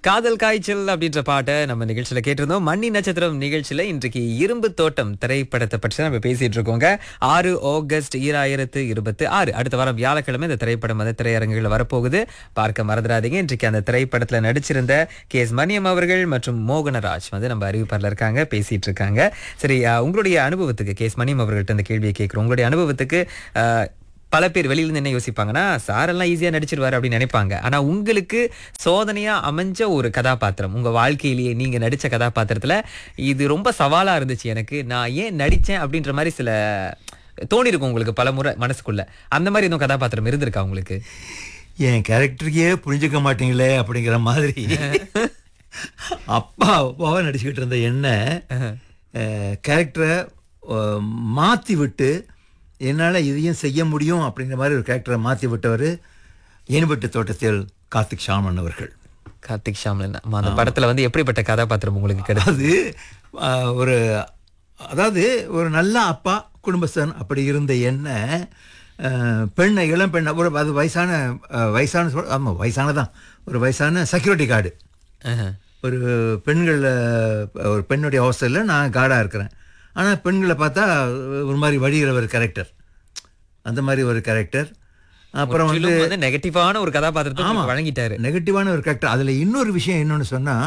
காதல் காய்ச்சல் அப்படின்ற பாட்டை நம்ம நிகழ்ச்சியில கேட்டிருந்தோம் மண்ணி நட்சத்திரம் நிகழ்ச்சியில இன்றைக்கு இரும்பு தோட்டம் திரைப்படத்தை பற்றி தான் நம்ம பேசிட்டு இருக்கோங்க ஆறு ஆகஸ்ட் ஈராயிரத்து இருபத்தி ஆறு அடுத்த வாரம் வியாழக்கிழமை இந்த திரைப்படம் வந்து திரையரங்குகள் வரப்போகுது பார்க்க மறந்துடாதீங்க இன்றைக்கு அந்த திரைப்படத்துல நடிச்சிருந்த கே எஸ் மணியம் அவர்கள் மற்றும் மோகனராஜ் வந்து நம்ம அறிவிப்பாளர் இருக்காங்க பேசிட்டு இருக்காங்க சரி அஹ், உங்களுடைய அனுபவத்துக்கு கே எஸ் மணியம் அவர்கள்ட்ட இந்த கேள்வியை கேட்கிறோம் உங்களுடைய அனுபவத்துக்கு அஹ், பல பேர் வெளியில இருந்து என்ன யோசிப்பாங்கன்னா சாரெல்லாம் ஈஸியா நடிச்சிருவாரு அப்படின்னு நினைப்பாங்க ஆனா உங்களுக்கு சோதனையா அமைஞ்ச ஒரு கதாபாத்திரம் உங்க வாழ்க்கையிலேயே நீங்க நடிச்ச கதாபாத்திரத்துல இது ரொம்ப சவாலா இருந்துச்சு எனக்கு நான் ஏன் நடிச்சேன் அப்படின்ற மாதிரி சில தோணி இருக்கும் உங்களுக்கு பல முறை மனசுக்குள்ள அந்த மாதிரி எதுவும் கதாபாத்திரம் இருந்திருக்கா உங்களுக்கு என் கேரக்டருக்கே புரிஞ்சுக்க மாட்டீங்களே அப்படிங்கிற மாதிரி அப்பா அப்பாவை நடிச்சுக்கிட்டு இருந்த என்ன கேரக்டரை மாற்றி விட்டு என்னால் இதையும் செய்ய முடியும் அப்படிங்கிற மாதிரி ஒரு கேரக்டரை மாற்றி விட்டவர் ஏன்பட்டு தோட்டத்தில் கார்த்திக் ஷாமன் அவர்கள் கார்த்திக் ஷாம்லன் ஆமா, அந்த படத்துல வந்து எப்படிப்பட்ட கதாபாத்திரம் உங்களுக்கு கிடைச்சது அது ஆஹ், ஒரு அதாவது ஒரு நல்ல அப்பா குடும்பஸ்தன் அப்படி இருந்த என்ன ஆஹ், பெண்ணை இளம் பெண்ணை ஒரு அது வயசான ஆஹ், வயசான சொல் ஆமாம் வயசானதான் ஒரு வயசான செக்யூரிட்டி கார்டு ஆஹ். ஒரு பெண்கள் ஒரு பெண்ணுடைய ஹாஸ்டலில் நான் கார்டாக இருக்கிறேன் ஆனால் பெண்களை பார்த்தா ஒரு மாதிரி வழிகிற ஒரு கேரக்டர் அந்த மாதிரி ஒரு கேரக்டர் அப்புறம் வந்து முற்றிலும் வந்து நெகட்டிவான ஒரு கதாபாத்திரத்தை உங்களுக்கு வழங்கிட்டாரு நெகட்டிவான ஒரு கேரக்டர் அதில் இன்னொரு விஷயம் என்னன்னு சொன்னால்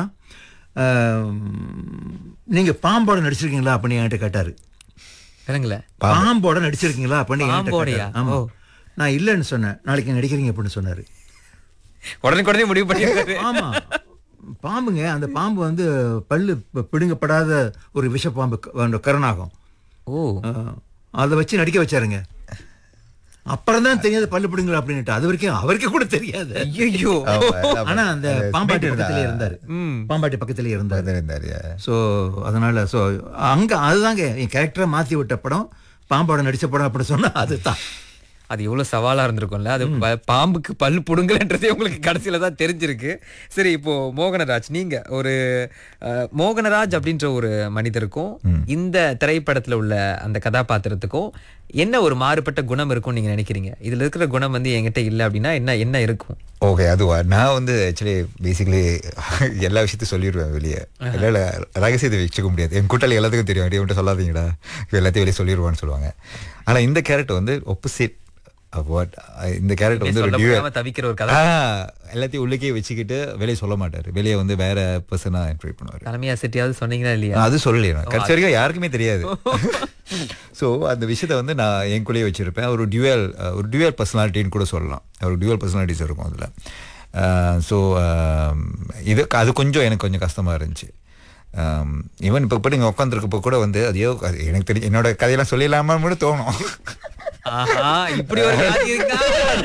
நீங்கள் பாம்போட நடிச்சிருக்கீங்களா அப்படின்னு என்கிட்ட கேட்டார் வேணுங்களே பாம்போட நடிச்சிருக்கீங்களா அப்படின்னு என்கிட்ட பாம்போடையா? கேட்டாரு. ஆமா நான் இல்லைன்னு சொன்னேன் நாளைக்கு நடிக்கிறீங்க அப்படின்னு சொன்னார் உடனே முடிவு பண்ணிருக்காரு ஆமா பாம்புங்க அந்த பாம்பு வந்து பல்லு ப- பிடுங்கப்படாத ஒரு விஷ பாம்பு க- அந்த கருணாகம் ஓ அஹ், அதை வச்சு நடிக்க வச்சாருங்க அப்புறம் தான் தெரியாது பல்லு பிடுங்கல அப்படின்னுட்டு அது வரைக்கும் அவருக்கே கூட தெரியாது ஐயோ ஆனா அந்த பாம்பாட்டி பக்கத்திலே இருந்தாரு ம். பாம்பாட்டி பக்கத்திலே இருந்தாரு இருந்தாரு ஸோ அதனால ஸோ அங்க அதுதாங்க என் கேரக்டரை மாத்தி விட்ட படம் பாம்போட நடிச்ச படம் அப்படி சொன்னா அதுதான் அது எவ்வளவு சவாலா இருந்திருக்கும்ல அது ப- பாம்புக்கு பல் புடுங்கலன்றதே உங்களுக்கு கடைசியில தான் தெரிஞ்சிருக்கு சரி இப்போ மோகனராஜ் நீங்க ஒரு அஹ், மோகனராஜ் அப்படின்ற ஒரு மனிதருக்கும் இந்த திரைப்படத்துல உள்ள அந்த கதாபாத்திரத்துக்கும் என்ன ஒரு மாறுபட்ட குணம் இருக்கும் நீங்க நினைக்கிறீங்க இதுல இருக்கிற குணம் வந்து என்கிட்ட இல்ல அப்படின்னா என்ன என்ன இருக்கும் ஓகே அதுவா நான் வந்து ஆக்சுவலி பேசிக்கலி எல்லா விஷயத்தையும் சொல்லிடுவேன் வெளியே இல்லை ரகசியத்தை வச்சுக்க முடியாது என் கூட்டாளி எல்லாத்துக்கும் தெரியும் அப்படியே மட்டும் சொல்லாதீங்கடா இவன் எல்லாத்தையும் வெளியே சொல்லிடுவான்னு சொல்லுவாங்க ஆனா இந்த கேரக்டர் வந்து ஒப்போசிட் வாட் இந்த கேரக்டர் வந்து ஒரு சொல்ல dual. முடியாம தவிக்கிற ஒரு கதை ஆ, எல்லாத்தையும் உள்ளுக்கே வச்சுக்கிட்டு வெளியே சொல்ல மாட்டாரு வெளியே வந்து வேற பர்சனா ட்ரீட் பண்ணுவாரு தலைமையா சிட்டியாவது சொன்னீங்களா இல்லையா அது சொல்லலையே நான் கடைசி வரைக்கும் யாருக்குமே தெரியாது ஸோ அந்த விஷயத்த வந்து நான் என் கூடயே வச்சிருப்பேன் ஒரு டியூவல் ஒரு டியூவல் பர்சனாலிட்டின்னு கூட சொல்லலாம் ஒரு டியூவல் பர்சனாலிட்டிஸ் இருக்கும் அதில் ஸோ இது அது கொஞ்சம் எனக்கு கொஞ்சம் கஷ்டமாக இருந்துச்சு ஈவன் இப்போ இப்போ நீங்கள் உட்காந்துருக்கப்போ கூட வந்து ஐயோ அது எனக்கு தெரிஞ்சு என்னோட கதையெல்லாம் சொல்லிடலாமா கூட தோணும் ஆஹா இப்படி ஒரு வியாதி இருக்கா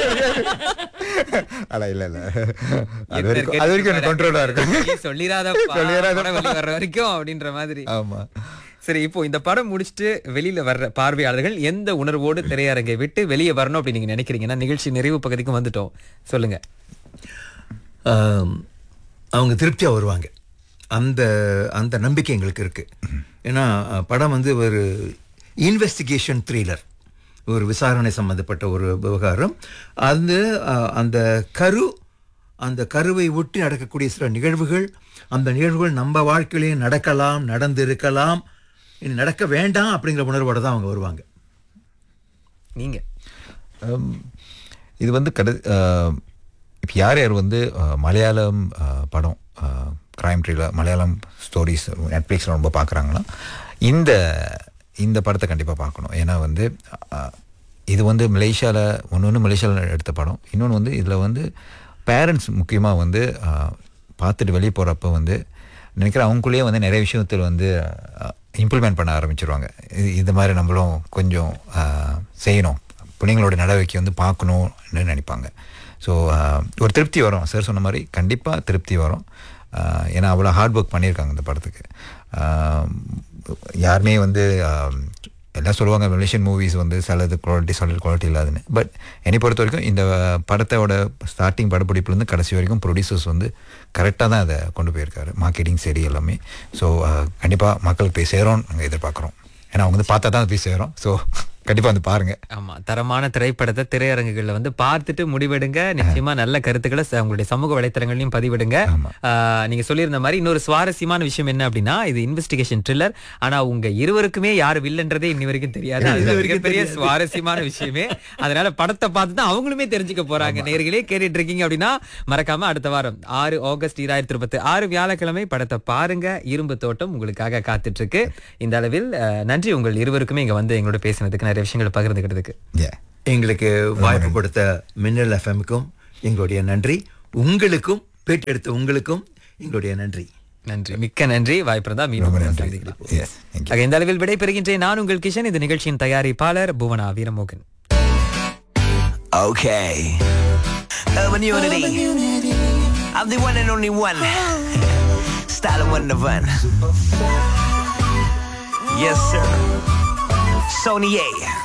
அட இல்லை இல்லை அது வரைக்கும் அது வரைக்கும் எனக்கு கண்ட்ரோலாக இருக்கும் நீ சொல்லிராதப்பா, சொல்லிராதப்பா. படம் வெளிய வர்ற வரைக்கும் அப்படின்ற மாதிரி ஆமாம் சரி இப்போ இந்த படம் முடிச்சுட்டு வெளியில வர்ற பார்வையாளர்கள் எந்த உணர்வோடு திரையரங்கை விட்டு வெளியே வரணும் அப்படின்னு நீங்க நினைக்கிறீங்கன்னா நிகழ்ச்சி நிறைவு பகுதிக்கு வந்துட்டோம் சொல்லுங்க ஆம், அவங்க திருப்தியாக வருவாங்க அந்த அந்த நம்பிக்கை எங்களுக்கு இருக்கு ஏன்னா அஹ், படம் வந்து ஒரு இன்வெஸ்டிகேஷன் த்ரில்லர் ஒரு விசாரணை சம்பந்தப்பட்ட ஒரு விவகாரம் அந்த அஹ், அந்த கரு அந்த கருவை ஒட்டி நடக்கக்கூடிய சில நிகழ்வுகள் அந்த நிகழ்வுகள் நம்ம வாழ்க்கையிலேயே நடக்கலாம் நடந்திருக்கலாம் இனி நடக்க வேண்டாம் அப்படிங்கிற உணர்வோட தான் அவங்க வருவாங்க நீங்க Um, இது வந்து கட இப்போ யார் யார் வந்து uh, மலையாளம் uh, படம் க்ரைம் த்ரில்லர் மலையாளம் ஸ்டோரிஸ் நெட்ஃப்ளிக்ஸில் ரொம்ப பார்க்குறாங்கன்னா இந்த இந்த படத்தை கண்டிப்பாக பார்க்கணும் ஏன்னா வந்து uh, இது வந்து மலேசியாவில் ஒன்று ஒன்று மலேசியாவில் எடுத்த படம் இன்னொன்று வந்து இதில் வந்து பேரண்ட்ஸ் முக்கியமாக வந்து uh, பார்த்துட்டு வெளியே போகிறப்ப வந்து நினைக்கிறேன் அவங்களுக்குள்ளேயே வந்து நிறைய விஷயத்தில் வந்து இம்ப்ளிமெண்ட் பண்ண ஆரம்பிச்சிருவாங்க இது இது மாதிரி நம்மளும் கொஞ்சம் uh, செய்யணும் பிள்ளைங்களோட நடவடிக்கை வந்து பார்க்கணும்னு நினைப்பாங்க ஸோ ஒரு திருப்தி வரும் சார் சொன்ன மாதிரி கண்டிப்பாக திருப்தி வரும் ஆஹ் ஏன்னா அவ்வளோ ஹார்ட் ஒர்க் பண்ணியிருக்காங்க இந்த படத்துக்கு ஆஹ் யாருமே வந்து ஆஹ் எல்லாம் சொல்லுவாங்க மலேசியன் மூவிஸ் வந்து சிலது குவாலிட்டி சிலது குவாலிட்டி இல்லாதுன்னு பட் என்னை பொறுத்த வரைக்கும் இந்த படத்தோட ஸ்டார்டிங் படப்பிடிப்புலேருந்து கடைசி வரைக்கும் ப்ரொடியூசர்ஸ் வந்து கரெக்டாக தான் அதை கொண்டு போயிருக்காரு மார்க்கெட்டிங் சரி எல்லாமே ஸோ கண்டிப்பாக மக்களுக்கு போய் சேரோம்னு நாங்கள் எதிர்பார்க்குறோம் ஏன்னா அவங்க வந்து பார்த்தா தான் போய் சேரும் ஸோ கண்டிப்பா வந்து பாருங்க ஆமா தரமான திரைப்படத்தை திரையரங்குகள்ல வந்து பார்த்துட்டு முடிவெடுங்க நிச்சயமா நல்ல கருத்துக்களை ச- உங்களுடைய சமூக வலைத்தளங்களையும் பதிவிடுங்க ஆஹ், நீங்க சொல்லியிருந்த மாதிரி இன்னொரு சுவாரஸ்யமான விஷயம் என்ன அப்படின்னா இது இன்வெஸ்டிகேஷன் த்ரில்லர் ஆனா உங்க இருவருக்குமே யாரு வில்லன்றதே இன்னி வரைக்கும் தெரியாது அது மிகப்பெரிய சுவாரஸ்யமான விஷயமே அதனால படத்தை பார்த்து தான் அவங்களுமே தெரிஞ்சுக்க போறாங்க நேர்களே கேட்டுட்டு இருக்கீங்க அப்படின்னா மறக்காம அடுத்த வாரம் ஆறு ஆகஸ்ட் இரண்டாயிரத்தி இருபத்தி ஆறு வியாழக்கிழமை படத்தை பாருங்க இரும்பு தோட்டம் உங்களுக்காக காத்துட்டு இருக்கு இந்த அளவில் அஹ், நன்றி உங்கள் இருவருக்குமே இங்க வந்து எங்களோட பேசினதுக்கு நிறைய விஷயங்களை பகிர்ந்துக்கிறதுக்கு Yeah. எங்களுக்கு வாய்ப்பு கொடுத்த மின்னல் எஃப்எம்க்கும் எங்களுடைய நன்றி உங்களுக்கும் பேட்டி எடுத்த உங்களுக்கும் எங்களுடைய நன்றி நன்றி மிக்க நன்றி வாய்ப்பு இருந்தா மீண்டும் சந்திக்கலாம். Yes, thank you. ஆக, இந்த அளவில் விடைபெறுகின்றேன் நான் உங்கள் கிஷன் இந்த நிகழ்ச்சியின் தயாரிப்பாளர் Bhuvana Veeramohan Okay. Urban Unity. I'm the one and only one. Style of one to one. Yes, sir. Sony A.